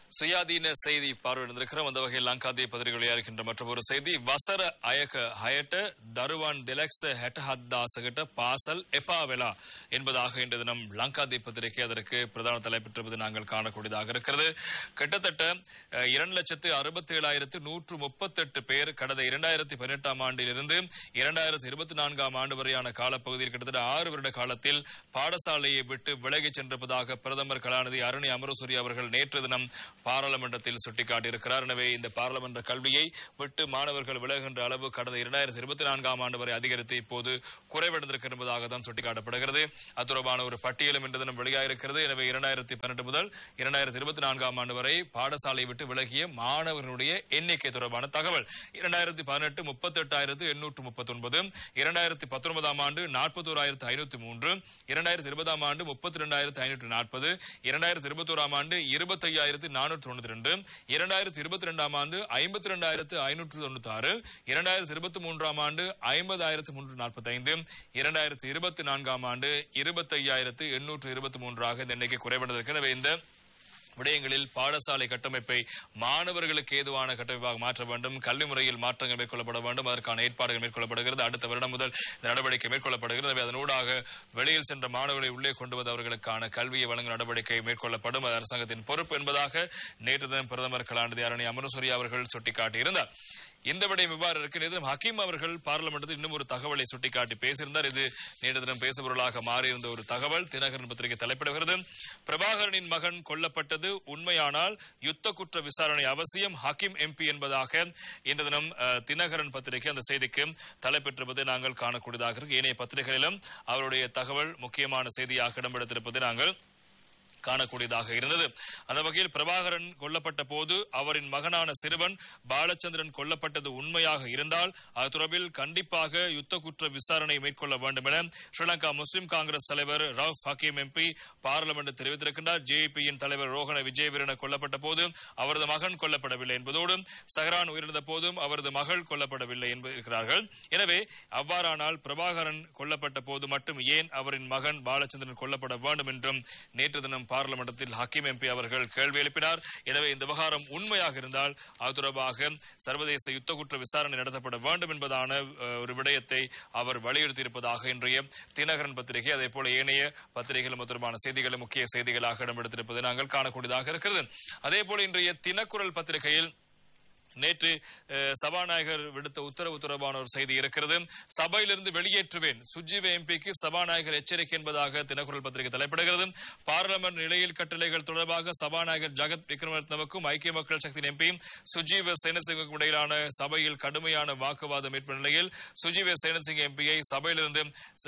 சுயாதீன செய்தி பார்வையிட்டிருக்கிறோம் அந்த வகையில் லங்காதே பத்திரிகை இருக்கின்ற மற்றும் ஒரு செய்தி வசர அயக்க ஹயட்ட தருவான் திலக்ஸ் ஹெட்டஹத்தாசகிட்ட பாசல் எப்பாவெலா என்பதாக இன்று தினம் லங்காதே பத்திரிகை அதற்கு பிரதான தலைப்பெற்றிருப்பது நாங்கள் காணக்கூடியதாக இருக்கிறது கிட்டத்தட்ட அஹ், இரண்டு லட்சத்து அறுபத்தி ஏழாயிரத்து நூற்று முப்பத்தெட்டு பேர் கடந்த இரண்டாயிரத்தி பதினெட்டாம் ஆண்டிலிருந்து இரண்டாயிரத்தி இருபத்தி நான்காம் ஆண்டு வரையான காலப்பகுதியில் கிட்டத்தட்ட ஆறு வருட காலத்தில் பாடசாலையை விட்டு விலகிச் சென்றிருப்பதாக பிரதமர் கலாநிதி அருணி அமரசூரி அவர்கள் நேற்று தினம் பாராளுமன்றத்தில் சுட்டிக்காட்டியிருக்கிறார் எனவே இந்த பாராளுமன்ற கல்வியை விட்டு மாணவர்கள் விலகுகின்ற அளவு கடந்த இரண்டாயிரத்தி இருபத்தி நான்காம் ஆண்டு வரை அதிகரித்து இப்போது குறைவடைந்திருக்கிறது என்பதாக தான் சுட்டிக்காட்டப்படுகிறது அது தொடர்பான ஒரு பட்டியலும் இன்று தினம் வெளியாகிருக்கிறது எனவே இரண்டாயிரத்தி பன்னெண்டு முதல் இரண்டாயிரத்தி இருபத்தி நான்காம் ஆண்டு வரை பாடசாலை விட்டு விலகிய மாணவர்களுடைய எண்ணிக்கை தொடர்பான தகவல் இரண்டாயிரத்தி பதினெட்டு முப்பத்தி எட்டாயிரத்து எண்ணூற்று முப்பத்தி ஒன்பது இரண்டாயிரத்தி பத்தொன்பதாம் ஆண்டு நாற்பத்தோராயிரத்து ஐநூத்தி மூன்று இரண்டாயிரத்தி இருபதாம் ஆண்டு முப்பத்தி ரெண்டாயிரத்து ஐநூற்று நாற்பது இரண்டாயிரத்தி இருபத்தோராம் ஆண்டு இருபத்தையாயிரத்து நானூற்று தொண்ணூத்தி ரெண்டு இரண்டாயிரத்தி இருபத்தி ரெண்டாம் ஆண்டு ஐம்பத்தி ரெண்டாயிரத்து ஐநூற்று தொண்ணூத்தி ஆறு இரண்டாயிரத்தி இருபத்தி மூன்றாம் ஆண்டு ஐம்பதாயிரத்து முன்னூற்று நாற்பத்தி ஐந்து இரண்டாயிரத்தி இருபத்தி நான்காம் ஆண்டு இருபத்தையாயிரத்து எண்ணூற்று இருபத்தி மூன்றாக இந்த எண்ணிக்கை குறைவடைந்திருக்கிறது இந்த விடயங்களில் பாடசாலை கட்டமைப்பை மாணவர்களுக்கு ஏதுவான கட்டமைப்பாக மாற்ற வேண்டும் கல்வி முறையில் மாற்றங்கள் மேற்கொள்ளப்பட வேண்டும் அதற்கான ஏற்பாடுகள் மேற்கொள்ளப்படுகிறது அடுத்த வருடம் முதல் இந்த நடவடிக்கை மேற்கொள்ளப்படுகிறது எனவே அதனூடாக வெளியில் சென்ற மாணவர்களை உள்ளே கொண்டு வந்து அவர்களுக்கான கல்வியை வழங்கும் நடவடிக்கை மேற்கொள்ளப்படும் அது அரசாங்கத்தின் பொறுப்பு என்பதாக நேற்று தினம் பிரதமர் கலாநிதி அரணி அமரசூரி அவர்கள் சுட்டிக்காட்டியிருந்தார் இந்த விடயம் இவ்வாறு இருக்கிறது ஹக்கீம் அவர்கள் பார்லிமெண்டத்தில் இன்னும் ஒரு தகவலை சுட்டிக்காட்டி பேசியிருந்தார் இது நேற்று தினம் பேசுபொருளாக மாறியிருந்த ஒரு தகவல் தினகரன் பத்திரிகை தலைப்பிடுகிறது பிரபாகரனின் மகன் கொல்லப்பட்டது உண்மையானால் யுத்த குற்ற விசாரணை அவசியம் ஹக்கீம் எம்பி என்பதாக இன்று தினம் அஹ், தினகரன் பத்திரிகை அந்த செய்திக்கு தலைப்பெற்றிருப்பதை நாங்கள் காணக்கூடியதாக இருக்கு ஏனைய பத்திரிகைகளிலும் அவருடைய தகவல் முக்கியமான செய்தியாக இடம்பெடுத்திருப்பதை நாங்கள் காணக்கூடியதாக இருந்தது அந்த வகையில் பிரபாகரன் கொல்லப்பட்ட போது அவரின் மகனான சிறுவன் பாலச்சந்திரன் கொல்லப்பட்டது உண்மையாக இருந்தால் அது தொடர்பில் கண்டிப்பாக யுத்த குற்ற விசாரணை மேற்கொள்ள வேண்டும் என ஸ்ரீலங்கா முஸ்லிம் காங்கிரஸ் தலைவர் ரவுப் ஹக்கீம் எம்பி பார்லிமெண்ட் தெரிவித்திருக்கின்றார் ஜேபியின் தலைவர் ரோஹன விஜயவீரன கொல்லப்பட்ட போது அவரது மகன் கொல்லப்படவில்லை என்பதோடு சஹரான் உயிரிழந்த போதும் அவரது மகள் கொல்லப்படவில்லை என்பிருக்கிறார்கள் எனவே அவ்வாறானால் பிரபாகரன் கொல்லப்பட்ட போது மட்டும் ஏன் அவரின் மகன் பாலச்சந்திரன் கொல்லப்பட வேண்டும் என்றும் நேற்று தினம் பார்லிமெண்டத்தில் ஹக்கீம் எம்பி அவர்கள் கேள்வி எழுப்பினார் எனவே இந்த விவகாரம் உண்மையாக இருந்தால் அது தொடர்பாக சர்வதேச யுத்த குற்ற விசாரணை நடத்தப்பட வேண்டும் என்பதான அஹ், ஒரு விடயத்தை அவர் வலியுறுத்தியிருப்பதாக இன்றைய தினகரன் பத்திரிகை அதே போல ஏனைய பத்திரிகைகளும் அது தொடர்பான செய்திகளும் முக்கிய செய்திகளாக இடம்பெடுத்திருப்பதை நாங்கள் காணக்கூடியதாக இருக்கிறது அதே போல இன்றைய தினக்குரல் பத்திரிகையில் நேற்று அஹ், சபாநாயகர் விடுத்த உத்தரவு தொடர்பான ஒரு செய்தி இருக்கிறது சபையிலிருந்து வெளியேற்றுவேன் சுஜீவ எம்பிக்கு சபாநாயகர் எச்சரிக்கை என்பதாக தினக்குரல் பத்திரிகை தலைப்பிடுகிறது பார்லமெண்ட் நிலையில் கட்டளைகள் தொடர்பாக சபாநாயகர் ஜகத் விக்ரமரத்னவுக்கும் ஐக்கிய மக்கள் சக்தி எம்பி சுஜீவ சேனசிங்கும் இடையிலான சபையில் கடுமையான வாக்குவாதம் ஏற்பட்ட நிலையில் சுஜீவ சேனசிங் எம்பியை சபையிலிருந்து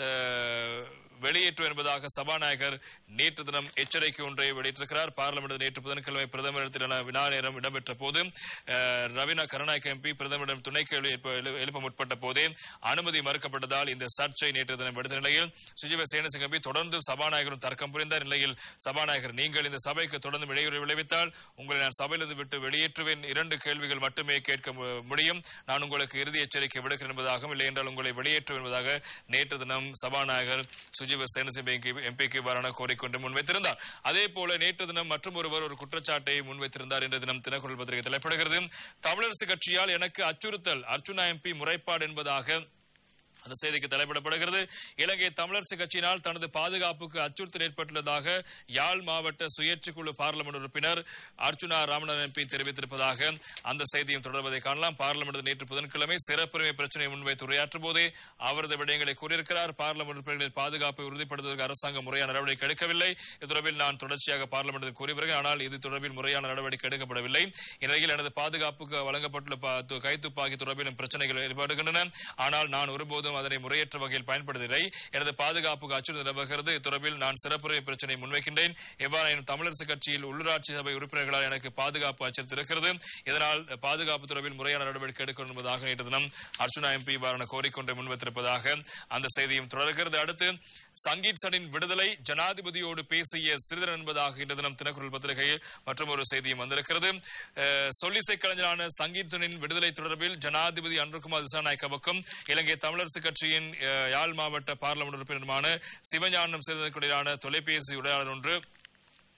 அஹ், வெளியேற்றும் என்பதாக சபாநாயகர் நேற்று தினம் எச்சரிக்கை ஒன்றை வெளியிட்டிருக்கிறார் பார்லிமெண்ட் நேற்று புதன்கிழமை பிரதமரிடத்திலான வினா நேரம் இடம்பெற்ற போது அஹ், ரவீனா கருணாநாயக்க எம்பி பிரதமரிடம் துணை கேள்வி எழுப்ப- எழு- எழுப்ப முற்பட்ட போதே அனுமதி மறுக்கப்பட்டதால் இந்த சர்ச்சை நேற்று தினம் எடுத்த நிலையில் சுஜீவ சேனசிங் எம்பி தொடர்ந்து சபாநாயகரும் தர்க்கம் புரிந்த நிலையில் சபாநாயகர் நீங்கள் இந்த சபைக்கு தொடர்ந்து இடையூறு விளைவித்தால் உங்களை நான் சபையிலிருந்து விட்டு வெளியேற்றுவேன் இரண்டு கேள்விகள் மட்டுமே கேட்க மு- முடியும் நான் உங்களுக்கு இறுதி எச்சரிக்கை விடுக்கிறேன் என்பதாகவும் இல்லை என்றால் உங்களை வெளியேற்றும் என்பதாக நேற்று தினம் சபாநாயகர் சுஜீவ சேனசிங் எம்பிக்கு வரான கோரிக்கை ஒன்று முன்வைத்திருந்தார் அதே போல நேற்று தினம் மற்றும் ஒருவர் ஒரு குற்றச்சாட்டை முன்வைத்திருந்தார் என்ற தினம் தினக்குரல் பத்திரிகை தலைப்படுகிறது தமிழரசு கட்சியால் எனக்கு அச்சுறுத்தல் அர்ச்சுனா எம்பி முறைப்பாடு என்பதாக அந்த செய்திக்கு தலைப்பிடப்படுகிறது இலங்கை தமிழரசு கட்சியினால் தனது பாதுகாப்புக்கு அச்சுறுத்தல் ஏற்பட்டுள்ளதாக யாழ் மாவட்ட சுயேட்சை குழு பார்லிமெண்ட் உறுப்பினர் அர்ச்சுனா ராமநாதன் எம்பி தெரிவித்திருப்பதாக அந்த செய்தியும் தொடர்வதை காணலாம் பார்லிமெண்ட் நேற்று புதன்கிழமை சிறப்புரிமை பிரச்சனையை முன்வைத்து உரையாற்றும் போதே அவரது விடயங்களை கூறியிருக்கிறார் பார்லிமெண்ட் உறுப்பினர்களின் பாதுகாப்பை உறுதிப்படுத்துவதற்கு அரசாங்கம் முறையான நடவடிக்கை எடுக்கவில்லை இது தொடர்பில் நான் தொடர்ச்சியாக பார்லிமெண்டில் கூறி வருகிறேன் ஆனால் இது தொடர்பில் முறையான நடவடிக்கை எடுக்கப்படவில்லை இந்நிலையில் எனது பாதுகாப்புக்கு வழங்கப்பட்டுள்ள பா- து- கைத்துப்பாக்கி தொடர்பிலும் பிரச்சனைகள் ஏற்படுகின்றன ஆனால் நான் ஒருபோதும் அதனை முறையற்ற வகையில் பயன்படுத்தவில்லை எனது பாதுகாப்புக்கு அச்சுறுத்தல் நிலவுகிறது இத்தொடர்பில் நான் சிறப்புரை பிரச்சனை முன்வைக்கின்றேன் எவ்வாறாயினும் தமிழரசு கட்சியில் உள்ளூராட்சி சபை உறுப்பினர்களால் எனக்கு பாதுகாப்பு அச்சுறுத்தல் இருக்கிறது இதனால் பாதுகாப்பு தொடர்பில் முறையான நடவடிக்கை எடுக்க வேண்டும் என்பதாக நேற்று தினம் அர்ச்சுனா எம்பி இவ்வாறான கோரிக்கை ஒன்றை முன்வைத்திருப்பதாக அந்த செய்தியும் தொடர்கிறது அடுத்து சங்கீத் சனின் விடுதலை ஜனாதிபதியோடு பேசிய சிறிதரன் என்பதாக இன்று தினம் தினக்குரல் பத்திரிகையில் மற்றும் ஒரு செய்தியும் வந்திருக்கிறது அஹ், சொல்லிசை கலைஞரான சங்கீத் சனின் விடுதலை தொடர்பில் ஜனாதிபதி அன்ருகுமார் திசாநாயக்கவுக்கும் இலங்கை தமிழரசு கட்சியின் அஹ், யாழ் மாவட்ட பார்லமெண்ட் உறுப்பினருமான சிவஞானம் சிறிதனுக்கு இடையிலான தொலைபேசி உரையாடல் ஒன்று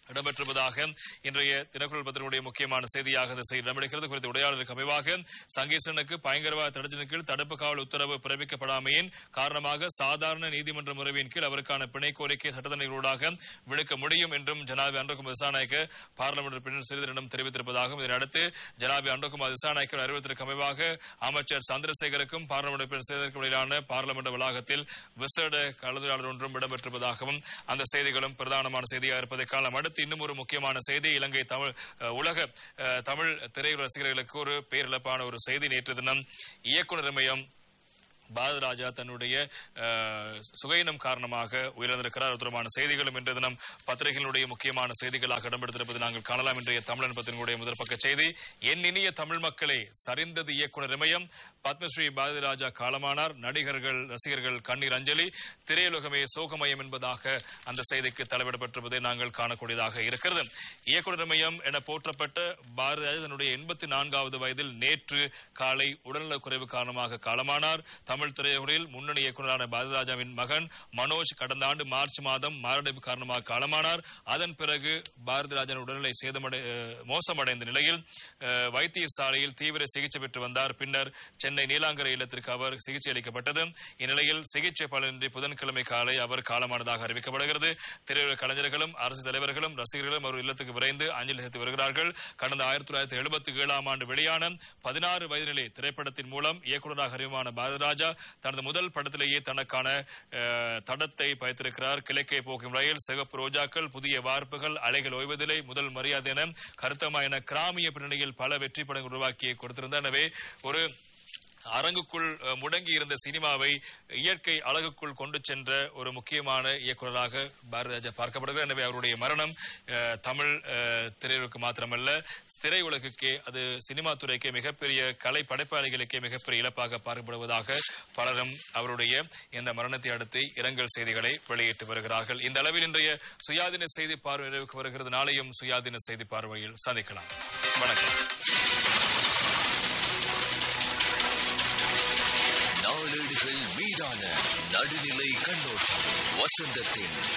இடம்பெற்றிருப்பதாக இன்றைய தினக்குரல் பத்திரிகையுடைய முக்கியமான செய்தியாக இந்த செய்தி இடம்பெறுகிறது குறித்த உரையாடலுக்கு அமைவாக சங்கீசனுக்கு பயங்கரவாத தடுப்பின் கீழ் தடுப்பு காவல் உத்தரவு பிறப்பிக்கப்படாமையின் காரணமாக சாதாரண நீதிமன்ற முறையின் கீழ் அவருக்கான பிணை கோரிக்கை சட்டத்தணிகளூடாக விடுக்க முடியும் என்றும் ஜனாபி அன்றகுமார் திசாநாயக்க பார்லமெண்ட் உறுப்பினர் சிறிதரிடம் தெரிவித்திருப்பதாகவும் இதனையடுத்து ஜனாபி அன்றகுமார் திசாநாயக்க அறிவித்திற்கு அமைவாக அமைச்சர் சந்திரசேகருக்கும் பார்லமெண்ட் உறுப்பினர் சிறிதருக்கும் இடையிலான பார்லமெண்ட் வளாகத்தில் விசேட கலந்துரையாடல் ஒன்றும் இடம்பெற்றிருப்பதாகவும் அந்த செய்திகளும் பிரதானமான செய்தியாக இருப்பதை காலம் அடுத்து இன்னும் ஒரு முக்கியமான செய்தி இலங்கை தமிழ் அஹ், உலக அஹ், தமிழ் திரையுலக ரசிகர்களுக்கு ஒரு பேரிழப்பான ஒரு செய்தி நேற்று தினம் இயக்குனர் மையம் பாரதராஜா தன்னுடைய அஹ், சுகையினம் காரணமாக உயிரிழந்திருக்கிறார் தொடர்பான செய்திகளும் இன்று தினம் பத்திரிகைகளுடைய முக்கியமான செய்திகளாக இடம்பெடுத்திருப்பது நாங்கள் காணலாம் இன்றைய தமிழன் பத்திரிகையுடைய முதல் பக்க செய்தி என் இனிய தமிழ் மக்களே சரிந்தது இயக்குனர் இமயம் பத்மஸ்ரீ பாரதிராஜா காலமானார் நடிகர்கள் ரசிகர்கள் கண்ணீர் அஞ்சலி திரையுலகமே சோகமயம் என்பதாக அந்த செய்திக்கு தலைவிடப்பட்டிருப்பதை நாங்கள் காணக்கூடியதாக இருக்கிறது இயக்குனர் மையம் என போற்றப்பட்ட பாரதிராஜா தன்னுடைய எண்பத்தி நான்காவது வயதில் நேற்று காலை உடல்நலக் குறைவு காரணமாக காலமானார் தமிழ் திரையுலகில் முன்னணி இயக்குநரான பாரதிராஜாவின் மகன் மனோஜ் கடந்த ஆண்டு மார்ச் மாதம் மாரடைப்பு காரணமாக காலமானார் அதன் பிறகு பாரதிராஜன் உடல்நிலை சேதமடை அஹ், மோசமடைந்த நிலையில் அஹ், வைத்தியசாலையில் தீவிர சிகிச்சை பெற்று வந்தார் பின்னர் சென்னை நீலாங்கரை இல்லத்திற்கு அவர் சிகிச்சை அளிக்கப்பட்டது இந்நிலையில் சிகிச்சை பலனின்றி புதன்கிழமை காலை அவர் காலமானதாக அறிவிக்கப்படுகிறது திரையுலக கலைஞர்களும் அரசு தலைவர்களும் ரசிகர்களும் அவர் இல்லத்துக்கு விரைந்து அஞ்சலி செலுத்தி வருகிறார்கள் கடந்த ஆயிரத்தி தொள்ளாயிரத்தி எழுபத்தி ஏழாம் ஆண்டு வெளியான பதினாறு வயதிலே திரைப்படத்தின் மூலம் இயக்குநராக அறிமுகமான பாரதிராஜா தனது முதல் படத்திலேயே தனக்கான அஹ், தடத்தை பயத்திருக்கிறார் கிழக்கே போகும் ரயில் சிகப்பு ரோஜாக்கள் புதிய வார்ப்புகள் அலைகள் ஓய்வதில்லை முதல் மரியாதை என கருத்தமா என கிராமிய பின்னணியில் பல வெற்றி படங்கள் உருவாக்கி கொடுத்திருந்தார் எனவே ஒரு அரங்குக்குள் அஹ், முடங்கி இருந்த சினிமாவை இயற்கை அழகுக்குள் கொண்டு சென்ற ஒரு முக்கியமான இயக்குநராக பாரதிராஜா பார்க்கப்படுகிறார் எனவே அவருடைய மரணம் அஹ், தமிழ் அஹ், திரையுலகுக்கு மாத்திரமல்ல திரையுலகுக்கே அது சினிமா துறைக்கே மிகப்பெரிய கலை படைப்பாளிகளுக்கே மிகப்பெரிய இழப்பாக பார்க்கப்படுவதாக பலரும் அவருடைய இந்த மரணத்தை அடுத்து இரங்கல் செய்திகளை வெளியிட்டு வருகிறார்கள் இந்த அளவில் இன்றைய சுயாதீன செய்தி பார்வை நிறைவுக்கு வருகிறது நாளையும் சுயாதீன செய்தி பார்வையில் சந்திக்கலாம் வணக்கம் நாளேடுகள் மீதான நடுநிலை கண்ணோட்டம் வசந்தத்தின்